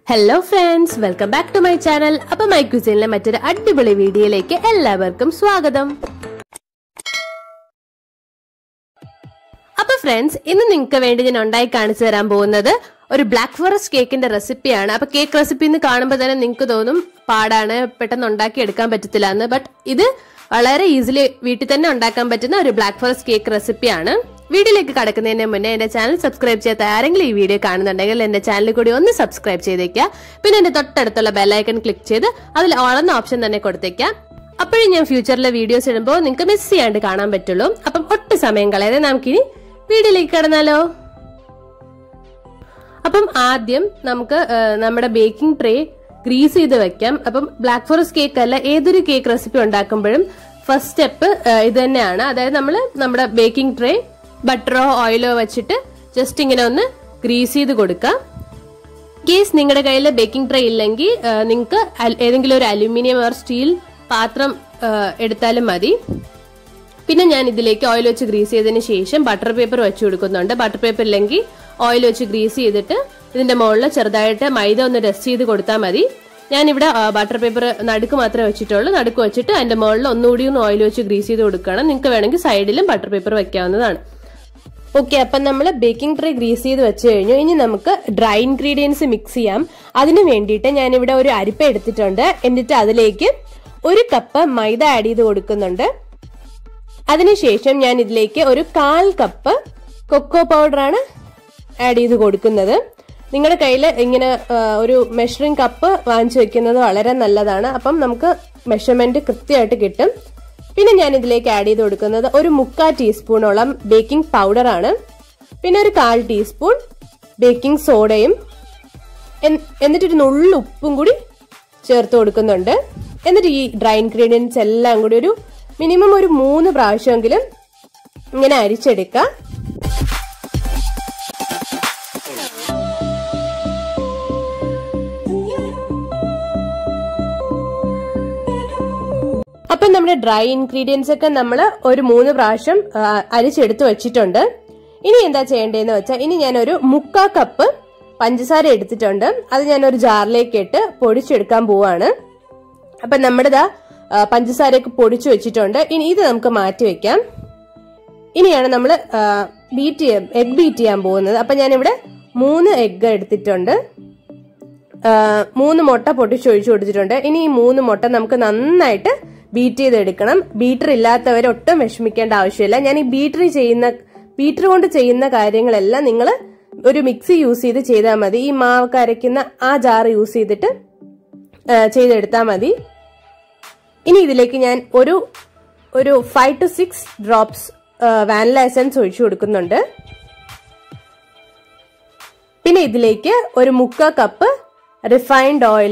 hello friends welcome back to my channel അപ്പൊ my ക്യൂസിനിലെ മറ്റൊരു അടിപൊളി വീഡിയോയിലേക്ക് എല്ലാവർക്കും സ്വാഗതം അപ്പൊ ഫ്രണ്ട്സ് ഇന്ന് നിങ്ങൾക്ക് വേണ്ടി ഞാൻ ഉണ്ടായി കാണിച്ചു തരാൻ പോകുന്നത് ഒരു ബ്ലാക്ക് ഫോറസ്റ്റ് കേക്കിന്റെ റെസിപ്പിയാണ് അപ്പൊ കേക്ക് റെസിപ്പി എന്ന് കാണുമ്പോൾ തന്നെ നിങ്ങൾക്ക് തോന്നും പാടാണ് പെട്ടെന്ന് ഉണ്ടാക്കി എടുക്കാൻ പറ്റത്തില്ല എന്ന് ബട്ട് ഇത് വളരെ ഈസിലി വീട്ടിൽ തന്നെ ഉണ്ടാക്കാൻ പറ്റുന്ന ഒരു ബ്ലാക്ക് ഫോറസ്റ്റ് കേക്ക് റെസിപ്പിയാണ് വീഡിയോയിലേക്ക് കടക്കുന്നതിന് മുന്നേ എന്റെ ചാനൽ സബ്സ്ക്രൈബ് ചെയ്യാത്ത ആരെങ്കിലും ഈ വീഡിയോ കാണുന്നുണ്ടെങ്കിൽ എന്റെ ചാനൽ കൂടി ഒന്ന് സബ്സ്ക്രൈബ് ചെയ്തേക്കുക പിന്നെ എന്റെ തൊട്ടടുത്തുള്ള ബെല്ലൈക്കൺ ക്ലിക്ക് ചെയ്ത് അതിൽ ഓളെന്ന ഓപ്ഷൻ തന്നെ കൊടുത്തേക്കാം അപ്പോഴും ഞാൻ ഫ്യൂച്ചറിലെ വീഡിയോസ് ഇടുമ്പോൾ നിങ്ങൾക്ക് മിസ് ചെയ്യാണ്ട് കാണാൻ പറ്റുള്ളൂ അപ്പം ഒട്ടും സമയം കളയാതെ നമുക്കിനി വീഡിയോയിലേക്ക് കടന്നാലോ അപ്പം ആദ്യം നമുക്ക് ആ, നമ്മുടെ ബേക്കിംഗ് ട്രേ ഗ്രീസ് ചെയ്ത് വെക്കാം അപ്പം ബ്ലാക്ക് ഫോറസ്റ്റ് കേക്ക് അല്ല ഏതൊരു കേക്ക് റെസിപ്പി ഉണ്ടാക്കുമ്പോഴും ഫസ്റ്റ് സ്റ്റെപ്പ് ഇത് തന്നെയാണ് അതായത് നമ്മൾ നമ്മുടെ ബേക്കിംഗ് ട്രേ ബട്ടറോ ഓയിലോ വെച്ചിട്ട് ജസ്റ്റ് ഇങ്ങനെ ഒന്ന് ഗ്രീസ് ചെയ്ത് കൊടുക്കാം കേസ് നിങ്ങളുടെ കയ്യിൽ ബേക്കിംഗ് ട്രേ ഇല്ലെങ്കിൽ നിങ്ങൾക്ക് ഏതെങ്കിലും ഒരു അലുമിനിയം ഓർ സ്റ്റീൽ പാത്രം ആ, എടുത്താലും മതി പിന്നെ ഞാൻ ഇതിലേക്ക് ഓയിൽ വെച്ച് ഗ്രീസ് ചെയ്തതിന് ശേഷം ബട്ടർ പേപ്പർ വെച്ച് കൊടുക്കുന്നുണ്ട് ബട്ടർ പേപ്പർ ഇല്ലെങ്കിൽ ഓയിൽ വെച്ച് ഗ്രീസ് ചെയ്തിട്ട് ഇതിന്റെ മുകളിൽ ചെറുതായിട്ട് മൈദ ഒന്ന് ഡസ്റ്റ് ചെയ്ത് കൊടുത്താൽ മതി ഞാനിവിടെ ബട്ടർ പേപ്പർ നടുക്ക് മാത്രമേ വെച്ചിട്ടുള്ളൂ നടുക്ക് വെച്ചിട്ട് അതിന്റെ മുകളിൽ ഒന്നുകൂടി ഒന്ന് ഓയിൽ വെച്ച് ഗ്രീസ് ചെയ്ത് കൊടുക്കണം നിങ്ങൾക്ക് വേണമെങ്കിൽ സൈഡിലും ബട്ടർ പേപ്പർ വെക്കാവുന്നതാണ് ഓക്കെ അപ്പം നമ്മൾ ബേക്കിംഗ് ട്രേ ഗ്രീസ് ചെയ്ത് വെച്ച് കഴിഞ്ഞു ഇനി നമുക്ക് ഡ്രൈ ഇൻഗ്രീഡിയൻസ് മിക്സ് ചെയ്യാം അതിന് വേണ്ടിയിട്ട് ഞാനിവിടെ ഒരു അരിപ്പ എടുത്തിട്ടുണ്ട് എന്നിട്ട് അതിലേക്ക് ഒരു കപ്പ് മൈദ ആഡ് ചെയ്ത് കൊടുക്കുന്നുണ്ട് അതിനുശേഷം ഞാൻ ഇതിലേക്ക് ഒരു കാൽ കപ്പ് കൊക്കോ പൗഡറാണ് ആഡ് ചെയ്ത് കൊടുക്കുന്നത് നിങ്ങളുടെ കയ്യിൽ ഇങ്ങനെ ആ, ഒരു മെഷറിംഗ് കപ്പ് വാങ്ങിച്ചു വെക്കുന്നത് വളരെ നല്ലതാണ് അപ്പം നമുക്ക് മെഷർമെന്റ് കൃത്യമായിട്ട് കിട്ടും പിന്നെ ഞാൻ ഇതിലേക്ക് ആഡ് ചെയ്ത് കൊടുക്കുന്നത് ഒരു മുക്കാൽ ടീസ്പൂണോളം ബേക്കിംഗ് പൗഡറാണ് പിന്നെ ഒരു കാൽ ടീസ്പൂൺ ബേക്കിംഗ് സോഡയും എൻ- എന്നിട്ടൊരു നുള്ളു ഉപ്പും കൂടി ചേർത്ത് കൊടുക്കുന്നുണ്ട് എന്നിട്ട് ഈ ഡ്രൈ ഇൻഗ്രീഡിയൻസ് എല്ലാം കൂടി ഒരു മിനിമം ഒരു മൂന്ന് പ്രാവശ്യമെങ്കിലും ഇങ്ങനെ അരിച്ചെടുക്കുക അപ്പൊ നമ്മുടെ ഡ്രൈ ഇൻഗ്രീഡിയൻസ് ഒക്കെ നമ്മൾ ഒരു മൂന്ന് പ്രാവശ്യം ആ, അരിച്ചെടുത്ത് വെച്ചിട്ടുണ്ട് ഇനി എന്താ ചെയ്യേണ്ടതെന്ന് വെച്ചാൽ ഇനി ഞാൻ ഒരു മുക്കാ കപ്പ് പഞ്ചസാര എടുത്തിട്ടുണ്ട് അത് ഞാൻ ഒരു ജാറിലേക്ക് ഇട്ട് പൊടിച്ചെടുക്കാൻ പോവാണ് അപ്പൊ നമ്മുടെ ദാ ആ, പഞ്ചസാരയൊക്കെ പൊടിച്ചു വെച്ചിട്ടുണ്ട് ഇനി ഇത് നമുക്ക് മാറ്റി വെക്കാം ഇനിയാണ് നമ്മൾ ബീറ്റ് ചെയ്യാൻ എഗ് ബീറ്റ് ചെയ്യാൻ പോകുന്നത് അപ്പൊ ഞാനിവിടെ മൂന്ന് എഗ് എടുത്തിട്ടുണ്ട് ആ, മൂന്ന് മുട്ട പൊട്ടിച്ചൊഴിച്ചു കൊടുത്തിട്ടുണ്ട് ഇനി ഈ മൂന്ന് മുട്ട നമുക്ക് നന്നായിട്ട് ബീറ്റ് ചെയ്തെടുക്കണം ബീറ്റർ ഇല്ലാത്തവർ ഒട്ടും വിഷമിക്കേണ്ട ആവശ്യമില്ല ഞാൻ ഈ ബീറ്റർ ചെയ്യുന്ന ബീറ്റർ കൊണ്ട് ചെയ്യുന്ന കാര്യങ്ങളെല്ലാം നിങ്ങൾ ഒരു മിക്സി യൂസ് ചെയ്ത് ചെയ്താൽ മതി ഈ മാവ് കരയ്ക്കുന്ന ആ ജാർ യൂസ് ചെയ്തിട്ട് ആ, ചെയ്തെടുത്താൽ മതി ഇനി ഇതിലേക്ക് ഞാൻ ഒരു ഒരു five to six drops vanilla essence ഒഴിച്ചു കൊടുക്കുന്നുണ്ട് പിന്നെ ഇതിലേക്ക് ഒരു മുക്ക കപ്പ് റിഫൈൻഡ് ഓയിൽ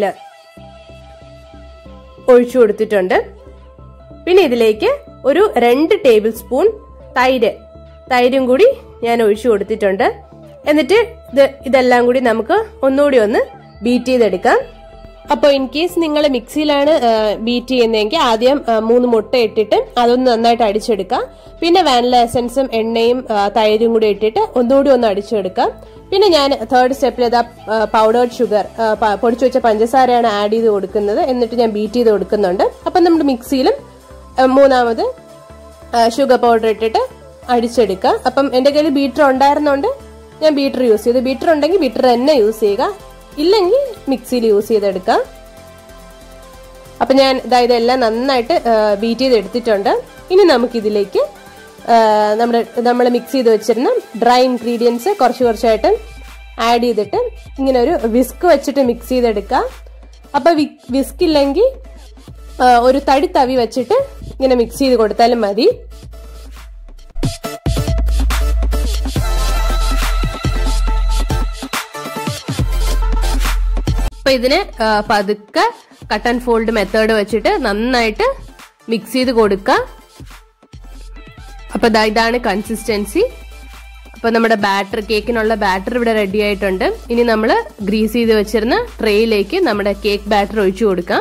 ഒഴിച്ചു കൊടുത്തിട്ടുണ്ട് പിന്നെ ഇതിലേക്ക് ഒരു രണ്ട് ടേബിൾ സ്പൂൺ തൈര് തൈരും കൂടി ഞാൻ ഒഴിച്ചു കൊടുത്തിട്ടുണ്ട് എന്നിട്ട് ഇത് ഇതെല്ലാം കൂടി നമുക്ക് ഒന്നുകൂടി ഒന്ന് ബീറ്റ് ചെയ്തെടുക്കാം അപ്പോൾ ഇൻ കേസ് നിങ്ങൾ മിക്സിയിലാണ് ബീറ്റ് ചെയ്യുന്നതെങ്കിൽ ആദ്യം ആ, മൂന്ന് മുട്ട ഇട്ടിട്ട് അതൊന്ന് നന്നായിട്ട് അടിച്ചെടുക്കാം പിന്നെ വാനില എസൻസും എണ്ണയും ആ, തൈരും കൂടി ഇട്ടിട്ട് ഒന്നുകൂടി ഒന്ന് അടിച്ചെടുക്കാം പിന്നെ ഞാൻ തേർഡ് സ്റ്റെപ്പിൽ ഇതാ പൗഡേർഡ് ഷുഗർ പൊടിച്ചു വെച്ച പഞ്ചസാരയാണ് ആഡ് ചെയ്ത് കൊടുക്കുന്നത് എന്നിട്ട് ഞാൻ ബീറ്റ് ചെയ്ത് കൊടുക്കുന്നുണ്ട് അപ്പം നമ്മുടെ മിക്സിയിലും ആ, മൂന്നാമത് ഷുഗർ പൗഡർ ഇട്ടിട്ട് അടിച്ചെടുക്കുക അപ്പം എൻ്റെ കയ്യിൽ ബീറ്റർ ഉണ്ടായിരുന്നോണ്ട് ഞാൻ ബീറ്റർ യൂസ് ചെയ്തു ബീറ്റർ ഉണ്ടെങ്കിൽ ബീറ്റർ തന്നെ യൂസ് ചെയ്യുക ഇല്ലെങ്കിൽ മിക്സിയിൽ യൂസ് ചെയ്തെടുക്കാം അപ്പം ഞാൻ ഇതാ ഇതെല്ലാം നന്നായിട്ട് ബീറ്റ് ചെയ്ത് എടുത്തിട്ടുണ്ട് ഇനി നമുക്കിതിലേക്ക് ആ, നമ്മുടെ നമ്മൾ മിക്സ് ചെയ്ത് വെച്ചിരുന്ന ഡ്രൈ ഇൻഗ്രീഡിയൻസ് കുറച്ച് കുറച്ചായിട്ട് ആഡ് ചെയ്തിട്ട് ഇങ്ങനെ ഒരു വിസ്ക് വെച്ചിട്ട് മിക്സ് ചെയ്തെടുക്കുക അപ്പം വിസ്ക് ഇല്ലെങ്കിൽ ആ, ഒരു തടി തവി വെച്ചിട്ട് ഇങ്ങനെ മിക്സ് ചെയ്ത് കൊടുത്താലും മതി അപ്പൊ ഇതിന് ആ, പതുക്കെ കട്ട് ആൻഡ് ഫോൾഡ് മെത്തേഡ് വെച്ചിട്ട് നന്നായിട്ട് മിക്സ് ചെയ്ത് കൊടുക്കുക അപ്പൊ ദാ ഇതാണ് കൺസിസ്റ്റൻസി അപ്പൊ നമ്മുടെ ബാറ്റർ കേക്കിനുള്ള ബാറ്റർ ഇവിടെ റെഡി ആയിട്ടുണ്ട് ഇനി നമ്മൾ ഗ്രീസ് ചെയ്ത് വെച്ചിരുന്ന ട്രേയിലേക്ക് നമ്മുടെ കേക്ക് ബാറ്റർ ഒഴിച്ചു കൊടുക്കാം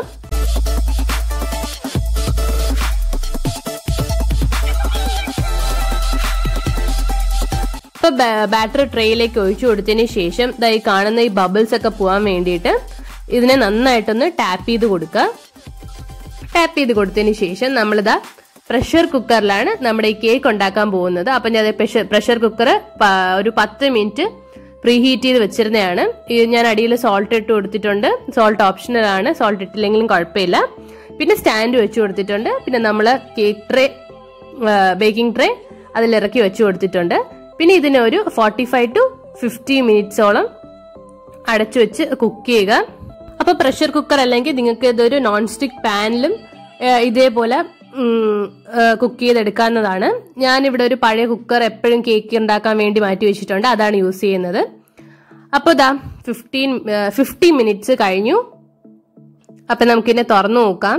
അപ്പൊ അപ്പൊ ബാറ്റർ ട്രേയിലേക്ക് ഒഴിച്ചു കൊടുത്തതിന് ശേഷം ദാ ഈ കാണുന്ന ഈ ബബിൾസ് ഒക്കെ പോകാൻ വേണ്ടിയിട്ട് ഇതിനെ നന്നായിട്ടൊന്ന് ടാപ്പ് ചെയ്ത് കൊടുക്കുക ടാപ്പ് ചെയ്ത് കൊടുത്തതിന് ശേഷം നമ്മളിതാ പ്രഷർ കുക്കറിലാണ് നമ്മുടെ ഈ കേക്ക് ഉണ്ടാക്കാൻ പോകുന്നത് അപ്പൊ ഞാൻ പ്രഷർ പ്രഷർ കുക്കർ ഒരു പത്ത് മിനിറ്റ് പ്രീ ഹീറ്റ് ചെയ്ത് വെച്ചിരുന്നതാണ് ഇത് ഞാൻ അടിയിൽ സോൾട്ട് ഇട്ട് കൊടുത്തിട്ടുണ്ട് സോൾട്ട് ഓപ്ഷണൽ ആണ് സോൾട്ട് ഇട്ടില്ലെങ്കിലും കുഴപ്പമില്ല പിന്നെ സ്റ്റാൻഡ് വെച്ച് കൊടുത്തിട്ടുണ്ട് പിന്നെ നമ്മൾ കേക്ക് ട്രേ ബേക്കിംഗ് ട്രേ അതിലിറക്കി വെച്ച് കൊടുത്തിട്ടുണ്ട് പിന്നെ ഇതിനെ ഒരു ഫോർട്ടി ഫൈവ് ടു ഫിഫ്റ്റി മിനിറ്റ്സോളം അടച്ചു വെച്ച് കുക്ക് ചെയ്യുക അപ്പൊ പ്രഷർ കുക്കർ അല്ലെങ്കിൽ നിങ്ങൾക്ക് ഇതൊരു നോൺ സ്റ്റിക് പാനിലും ഇതേപോലെ കുക്ക് ചെയ്തെടുക്കാവുന്നതാണ് ഞാനിവിടെ ഒരു പഴയ കുക്കർ എപ്പോഴും കേക്ക് ഉണ്ടാക്കാൻ വേണ്ടി മാറ്റി വെച്ചിട്ടുണ്ട് അതാണ് യൂസ് ചെയ്യുന്നത് അപ്പോൾ ഇതാ ഫിഫ്റ്റീൻ ഫിഫ്റ്റി മിനിറ്റ്സ് കഴിഞ്ഞു അപ്പൊ നമുക്കിതിനെ തുറന്നു നോക്കാം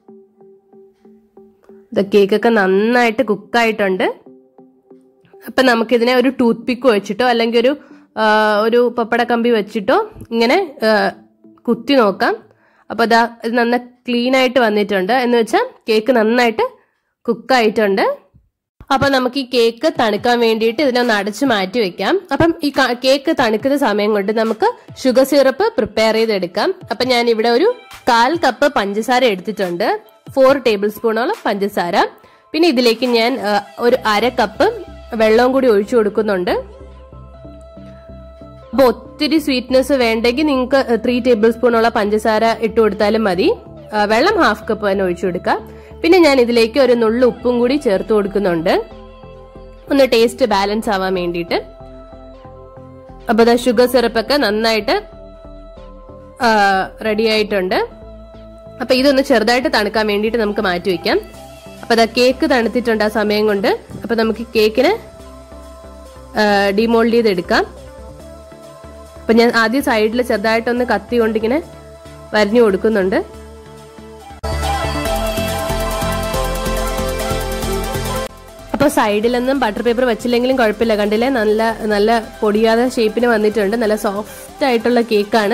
ഇത് കേക്കൊക്കെ നന്നായിട്ട് കുക്കായിട്ടുണ്ട് അപ്പൊ നമുക്കിതിനെ ഒരു ടൂത്ത് പിക്ക് വെച്ചിട്ടോ അല്ലെങ്കിൽ ഒരു ഒരു പപ്പട കമ്പി വെച്ചിട്ടോ ഇങ്ങനെ കുത്തി നോക്കാം അപ്പോൾ അതാ ഇത് നന്ന ക്ലീൻ ആയിട്ട് വന്നിട്ടുണ്ട് എന്ന് വെച്ചാൽ കേക്ക് നന്നായിട്ട് കുക്കായിട്ടുണ്ട് അപ്പൊ നമുക്ക് ഈ കേക്ക് തണുക്കാൻ വേണ്ടിയിട്ട് ഇതിനൊന്ന് അടച്ചു മാറ്റി വെക്കാം അപ്പം ഈ കേക്ക് തണുക്കുന്ന സമയം കൊണ്ട് നമുക്ക് ഷുഗർ സിറപ്പ് പ്രിപ്പയർ ചെയ്തെടുക്കാം അപ്പൊ ഞാൻ ഇവിടെ ഒരു കാൽ കപ്പ് പഞ്ചസാര എടുത്തിട്ടുണ്ട് ഫോർ ടേബിൾ സ്പൂണോളം പഞ്ചസാര പിന്നെ ഇതിലേക്ക് ഞാൻ ഒരു അര കപ്പ് വെള്ളവും കൂടി ഒഴിച്ചു കൊടുക്കുന്നുണ്ട് അപ്പൊ ഒത്തിരി സ്വീറ്റ്നെസ് വേണ്ടെങ്കിൽ നിങ്ങൾക്ക് ത്രീ ടേബിൾ സ്പൂണോളം പഞ്ചസാര ഇട്ട് കൊടുത്താലും മതി വെള്ളം ഹാഫ് കപ്പ് തന്നെ ഒഴിച്ചു കൊടുക്കുക പിന്നെ ഞാൻ ഇതിലേക്ക് ഒരു നുള്ളു ഉപ്പും കൂടി ചേർത്ത് കൊടുക്കുന്നുണ്ട് ഒന്ന് ടേസ്റ്റ് ബാലൻസ് ആവാൻ വേണ്ടിയിട്ട് അപ്പൊ ദാ ഷുഗർ സിറപ്പൊക്കെ നന്നായിട്ട് റെഡി ആയിട്ടുണ്ട് അപ്പൊ ഇതൊന്ന് ചെറുതായിട്ട് തണുക്കാൻ വേണ്ടിയിട്ട് നമുക്ക് മാറ്റി വെക്കാം അപ്പൊ അതാ കേക്ക് തണുത്തിട്ടുണ്ട് ആ സമയം കൊണ്ട് അപ്പൊ നമുക്ക് കേക്കിന് ഡിമോൾഡ് ചെയ്തെടുക്കാം അപ്പൊ ഞാൻ ആദ്യം സൈഡിൽ ചെറുതായിട്ടൊന്ന് കത്തി കൊണ്ടിങ്ങനെ വരഞ്ഞു കൊടുക്കുന്നുണ്ട് അപ്പൊ സൈഡിലൊന്നും ബട്ടർ പേപ്പർ വെച്ചില്ലെങ്കിലും കുഴപ്പമില്ല കണ്ടില്ലേ നല്ല നല്ല പൊടിയാതെ ഷേപ്പിന് വന്നിട്ടുണ്ട് നല്ല സോഫ്റ്റ് ആയിട്ടുള്ള കേക്കാണ്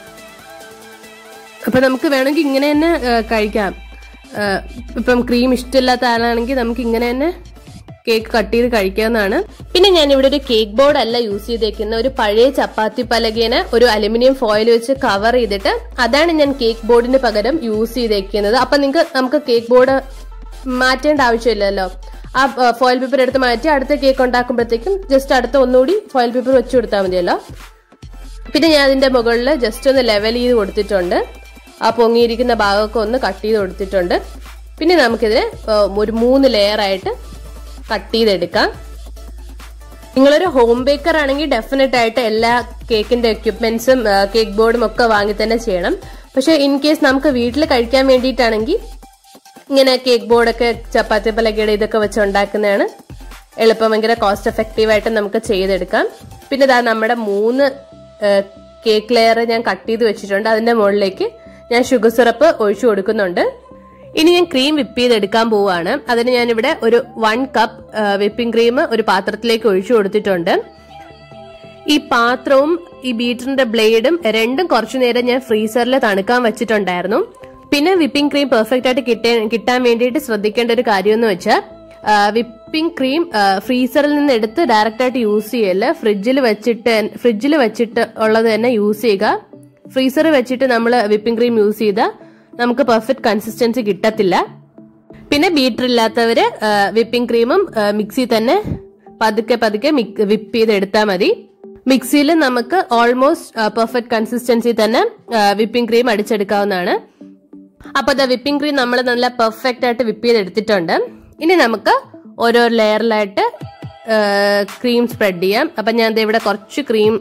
അപ്പൊ നമുക്ക് വേണമെങ്കിൽ ഇങ്ങനെ തന്നെ കഴിക്കാം ഇപ്പം ക്രീം ഇഷ്ടമില്ലാത്ത ആളാണെങ്കിൽ നമുക്ക് ഇങ്ങനെ തന്നെ കേക്ക് കട്ട് ചെയ്ത് കഴിക്കാവുന്നതാണ് പിന്നെ ഞാൻ ഇവിടെ ഒരു കേക്ക് ബോർഡ് അല്ല യൂസ് ചെയ്തേക്കുന്ന ഒരു പഴയ ചപ്പാത്തി പലകേനെ ഒരു അലുമിനിയം ഫോയിൽ വെച്ച് കവർ ചെയ്തിട്ട് അതാണ് ഞാൻ കേക്ക് ബോർഡിന് പകരം യൂസ് ചെയ്തേക്കുന്നത് അപ്പൊ നിങ്ങൾക്ക് നമുക്ക് കേക്ക് ബോർഡ് മാറ്റേണ്ട ആവശ്യമില്ലല്ലോ ആ ഫോയിൽ പേപ്പർ എടുത്ത് മാറ്റി അടുത്ത കേക്ക് ഉണ്ടാക്കുമ്പോഴത്തേക്കും ജസ്റ്റ് അടുത്ത ഒന്നുകൂടി ഫോയിൽ പേപ്പർ വെച്ച് കൊടുത്താൽ മതിയല്ലോ പിന്നെ ഞാൻ അതിന്റെ മുകളിൽ ജസ്റ്റ് ഒന്ന് ലെവൽ ചെയ്ത് കൊടുത്തിട്ടുണ്ട് ആ പൊങ്ങിയിരിക്കുന്ന ഭാഗമൊക്കെ ഒന്ന് കട്ട് ചെയ്ത് കൊടുത്തിട്ടുണ്ട് പിന്നെ നമുക്കിതിനെ ഒരു മൂന്ന് ലെയർ ആയിട്ട് കട്ട് ചെയ്തെടുക്കാം നിങ്ങളൊരു ഹോം ബേക്കർ ആണെങ്കിൽ ഡെഫിനറ്റ് ആയിട്ട് എല്ലാ കേക്കിന്റെ എക്യുപ്മെന്റ്സും കേക്ക് ബോർഡും ഒക്കെ വാങ്ങി തന്നെ ചെയ്യണം പക്ഷെ ഇൻ കേസ് നമുക്ക് വീട്ടിൽ കഴിക്കാൻ വേണ്ടിയിട്ടാണെങ്കിൽ ഇങ്ങനെ കേക്ക് ബോർഡൊക്കെ ചപ്പാത്തി പലകയുടെ ഇതൊക്കെ വെച്ച് ഉണ്ടാക്കുന്നതാണ് എളുപ്പം ഭയങ്കര കോസ്റ്റ് എഫക്റ്റീവ് ആയിട്ട് നമുക്ക് ചെയ്തെടുക്കാം പിന്നെ ഇതാ നമ്മുടെ മൂന്ന് കേക്ക് ലെയർ ഞാൻ കട്ട് ചെയ്ത് വെച്ചിട്ടുണ്ട് അതിന്റെ മുകളിലേക്ക് ഞാൻ ഷുഗർ സിറപ്പ് ഒഴിച്ചു കൊടുക്കുന്നുണ്ട് ഇനി ഞാൻ ക്രീം വിപ്പ് ചെയ്തെടുക്കാൻ പോവാണ് അതിന് ഞാൻ ഇവിടെ ഒരു വൺ കപ്പ് വിപ്പിംഗ് ക്രീം ഒരു പാത്രത്തിലേക്ക് ഒഴിച്ചു കൊടുത്തിട്ടുണ്ട് ഈ പാത്രവും ഈ ബീറ്ററിന്റെ ബ്ലേഡും രണ്ടും കുറച്ചു നേരം ഞാൻ ഫ്രീസറിൽ തണുക്കാൻ വെച്ചിട്ടുണ്ടായിരുന്നു പിന്നെ വിപ്പിംഗ് ക്രീം പെർഫെക്റ്റ് ആയിട്ട് കിട്ടാൻ കിട്ടാൻ വേണ്ടിയിട്ട് ശ്രദ്ധിക്കേണ്ട ഒരു കാര്യം എന്ന് വെച്ചാൽ വിപ്പിംഗ് ക്രീം ഫ്രീസറിൽ നിന്ന് എടുത്ത് ഡയറക്റ്റ് ആയിട്ട് യൂസ് ചെയ്യല്ല ഫ്രിഡ്ജിൽ വെച്ചിട്ട് ഫ്രിഡ്ജിൽ വെച്ചിട്ട് ഉള്ളത് തന്നെ യൂസ് ചെയ്യുക ഫ്രീസറിൽ വെച്ചിട്ട് നമ്മൾ വിപ്പിംഗ് ക്രീം യൂസ് ചെയ്താൽ നമുക്ക് പെർഫെക്റ്റ് കൺസിസ്റ്റൻസി കിട്ടത്തില്ല പിന്നെ ബീറ്റർ ഇല്ലാത്തവര് വിപ്പിംഗ് ക്രീമും മിക്സി തന്നെ പതുക്കെ പതുക്കെ വിപ്പ് ചെയ്ത് എടുത്താൽ മതി മിക്സിയിൽ നമുക്ക് ഓൾമോസ്റ്റ് പെർഫെക്റ്റ് കൺസിസ്റ്റൻസി തന്നെ വിപ്പിംഗ് ക്രീം അടിച്ചെടുക്കാവുന്നതാണ് അപ്പൊ ദ വിപ്പിംഗ് ക്രീം നമ്മൾ നല്ല പെർഫെക്റ്റ് ആയിട്ട് വിപ്പ് ചെയ്ത് എടുത്തിട്ടുണ്ട് ഇനി നമുക്ക് ഓരോ ലെയറിലായിട്ട് ക്രീം സ്പ്രെഡ് ചെയ്യാം അപ്പൊ ഞാൻ ഇവിടെ കുറച്ച് ക്രീം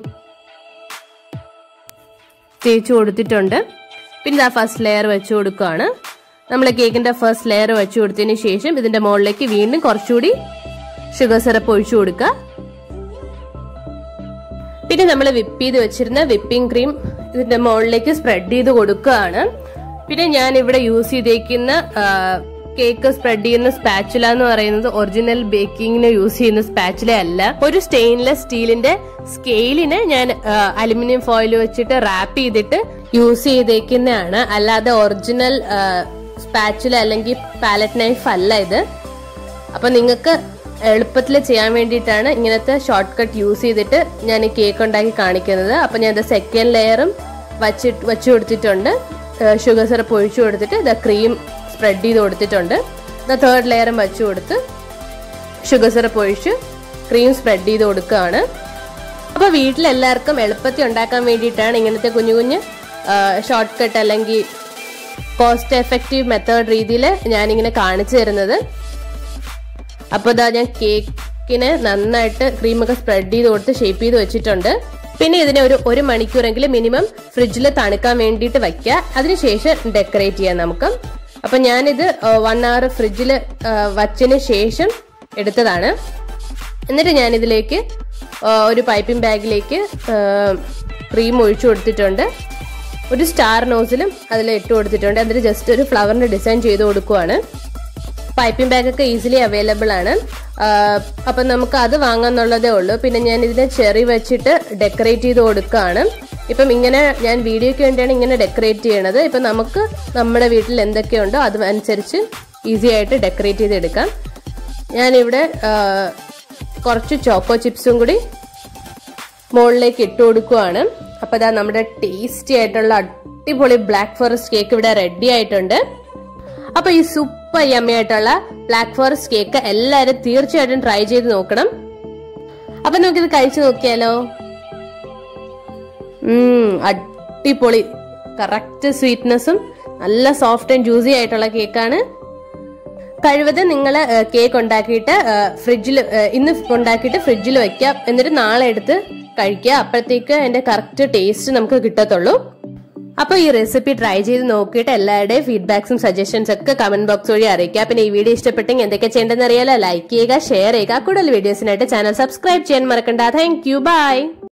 തേച്ച് കൊടുത്തിട്ടുണ്ട് പിന്നെ ആ ഫസ്റ്റ് ലെയർ വെച്ച് കൊടുക്കുകയാണ് നമ്മൾ കേക്കിന്റെ ഫസ്റ്റ് ലെയർ വെച്ച് കൊടുത്തതിന് ശേഷം ഇതിന്റെ മുകളിലേക്ക് വീണ്ടും കുറച്ചുകൂടി ഷുഗർ സിറപ്പ് ഒഴിച്ചു കൊടുക്കുക പിന്നെ നമ്മൾ വിപ്പ് ചെയ്ത് വെച്ചിരുന്ന വിപ്പിംഗ് ക്രീം ഇതിന്റെ മുകളിലേക്ക് സ്പ്രെഡ് ചെയ്ത് കൊടുക്കുകയാണ് പിന്നെ ഞാൻ ഇവിടെ യൂസ് ചെയ്തേക്കുന്ന കേക്ക് സ്പ്രെഡ് ചെയ്യുന്ന സ്പാച്ചുല എന്ന് പറയുന്നത് ഒറിജിനൽ ബേക്കിങ്ങിന് യൂസ് ചെയ്യുന്ന സ്പാച്ചുല അല്ല ഒരു സ്റ്റെയിൻലെസ് സ്റ്റീലിന്റെ സ്കെയിലിന് ഞാൻ അലുമിനിയം ഫോയിൽ വെച്ചിട്ട് റാപ്പ് ചെയ്തിട്ട് യൂസ് ചെയ്തേക്കുന്നതാണ് അല്ലാതെ ഒറിജിനൽ സ്പാച്ചുല അല്ലെങ്കിൽ പാലറ്റ് നൈഫ് അല്ല ഇത് അപ്പൊ നിങ്ങൾക്ക് എളുപ്പത്തിൽ ചെയ്യാൻ വേണ്ടിയിട്ടാണ് ഇങ്ങനത്തെ ഷോർട്ട് കട്ട് യൂസ് ചെയ്തിട്ട് ഞാൻ ഈ കേക്ക് ഉണ്ടാക്കി കാണിക്കുന്നത് അപ്പം ഞാൻ ഇത് സെക്കൻഡ് ലെയറും വച്ചിട്ട് വെച്ച് കൊടുത്തിട്ടുണ്ട് ഷുഗർ സിറപ്പ് ഒഴിച്ചു കൊടുത്തിട്ട് ഇത് ക്രീം സ്പ്രെഡ് ചെയ്ത് കൊടുത്തിട്ടുണ്ട് ഇത് തേർഡ് ലെയറും വെച്ച് കൊടുത്ത് ഷുഗർ സിറപ്പ് ഒഴിച്ച് ക്രീം സ്പ്രെഡ് ചെയ്ത് കൊടുക്കുകയാണ് അപ്പോൾ വീട്ടിലെല്ലാവർക്കും എളുപ്പത്തിൽ ഉണ്ടാക്കാൻ വേണ്ടിയിട്ടാണ് ഇങ്ങനത്തെ കുഞ്ഞു കുഞ്ഞ് ഷോർട്ട് കട്ട് അല്ലെങ്കിൽ കോസ്റ്റ് എഫക്റ്റീവ് മെത്തേഡ് രീതിയിൽ ഞാനിങ്ങനെ കാണിച്ചു തരുന്നത് അപ്പോൾ ഇതാ ഞാൻ കേക്കിന് നന്നായിട്ട് ക്രീമൊക്കെ സ്പ്രെഡ് ചെയ്ത് കൊടുത്ത് ഷേപ്പ് ചെയ്ത് വെച്ചിട്ടുണ്ട് പിന്നെ ഇതിനെ ഒരു ഒരു മണിക്കൂറെങ്കിലും മിനിമം ഫ്രിഡ്ജിൽ തണുക്കാൻ വേണ്ടിയിട്ട് വയ്ക്കുക അതിനുശേഷം ഡെക്കറേറ്റ് ചെയ്യാം നമുക്ക് അപ്പം ഞാനിത് വൺ അവർ ഫ്രിഡ്ജിൽ വച്ചതിന് ശേഷം എടുത്തതാണ് എന്നിട്ട് ഞാനിതിലേക്ക് ഒരു പൈപ്പിംഗ് ബാഗിലേക്ക് ക്രീം ഒഴിച്ചു കൊടുത്തിട്ടുണ്ട് ഒരു സ്റ്റാർ നോസിലും അതിൽ ഇട്ട് കൊടുത്തിട്ടുണ്ട് അതിൽ ജസ്റ്റ് ഒരു ഫ്ലവറിന്റെ ഡിസൈൻ ചെയ്ത് കൊടുക്കുവാണ് പൈപ്പിംഗ് ബാഗൊക്കെ ഈസിലി അവൈലബിൾ ആണ് അപ്പം നമുക്ക് അത് വാങ്ങാന്നുള്ളതേ ഉള്ളൂ പിന്നെ ഞാൻ ഇതിനെ ചെറി വെച്ചിട്ട് ഡെക്കറേറ്റ് ചെയ്ത് കൊടുക്കുകയാണ് ഇപ്പം ഇങ്ങനെ ഞാൻ വീഡിയോയ്ക്ക് വേണ്ടിയാണ് ഇങ്ങനെ ഡെക്കറേറ്റ് ചെയ്യണത് ഇപ്പം നമുക്ക് നമ്മുടെ വീട്ടിൽ എന്തൊക്കെയുണ്ടോ അത് അനുസരിച്ച് ഈസി ആയിട്ട് ഡെക്കറേറ്റ് ചെയ്തെടുക്കാം ഞാനിവിടെ കുറച്ച് ചോക്കോ ചിപ്സും കൂടി മുകളിലേക്ക് ഇട്ട് കൊടുക്കുവാണ് അപ്പോൾ ഇതാ നമ്മുടെ ടേസ്റ്റി ആയിട്ടുള്ള അടിപൊളി ബ്ലാക്ക് ഫോറസ്റ്റ് കേക്ക് ഇവിടെ റെഡി ആയിട്ടുണ്ട് അപ്പൊ ഈ സൂപ്പർ യമ്മി ആയിട്ടുള്ള ബ്ലാക്ക് ഫോറസ്റ്റ് കേക്ക് എല്ലാവരും തീർച്ചയായിട്ടും ട്രൈ ചെയ്ത് നോക്കണം അപ്പൊ നമുക്കിത് കഴിച്ചു നോക്കിയാലോ ഉം അടിപൊളി കറക്റ്റ് സ്വീറ്റ്നെസ്സും നല്ല സോഫ്റ്റ് ആൻഡ് ജ്യൂസി ആയിട്ടുള്ള കേക്കാണ് കഴിവതും നിങ്ങൾ കേക്ക് ഉണ്ടാക്കിയിട്ട് ഫ്രിഡ്ജിൽ ഇന്ന് ഉണ്ടാക്കിയിട്ട് ഫ്രിഡ്ജിൽ വെക്കുക എന്നിട്ട് നാളെ എടുത്ത് കഴിക്കുക അപ്പോഴത്തേക്ക് അതിന്റെ കറക്റ്റ് ടേസ്റ്റ് നമുക്ക് കിട്ടത്തുള്ളൂ അപ്പൊ ഈ റെസിപ്പി ട്രൈ ചെയ്ത് നോക്കിയിട്ട് എല്ലാവരുടെയും ഫീഡ്ബാക്സും സജഷൻസ് ഒക്കെ കമന്റ് ബോക്സ് വഴി അറിയിക്കുക പിന്നെ ഈ വീഡിയോ ഇഷ്ടപ്പെട്ടെങ്കിൽ എന്തൊക്കെ ചെയ്യേണ്ടതെന്ന് അറിയാലോ ലൈക്ക് ചെയ്യുക ഷെയർ ചെയ്യുക കൂടുതൽ വീഡിയോസിനായിട്ട് ചാനൽ സബ്സ്ക്രൈബ് ചെയ്യാൻ മറക്കണ്ട താങ്ക് യു ബൈ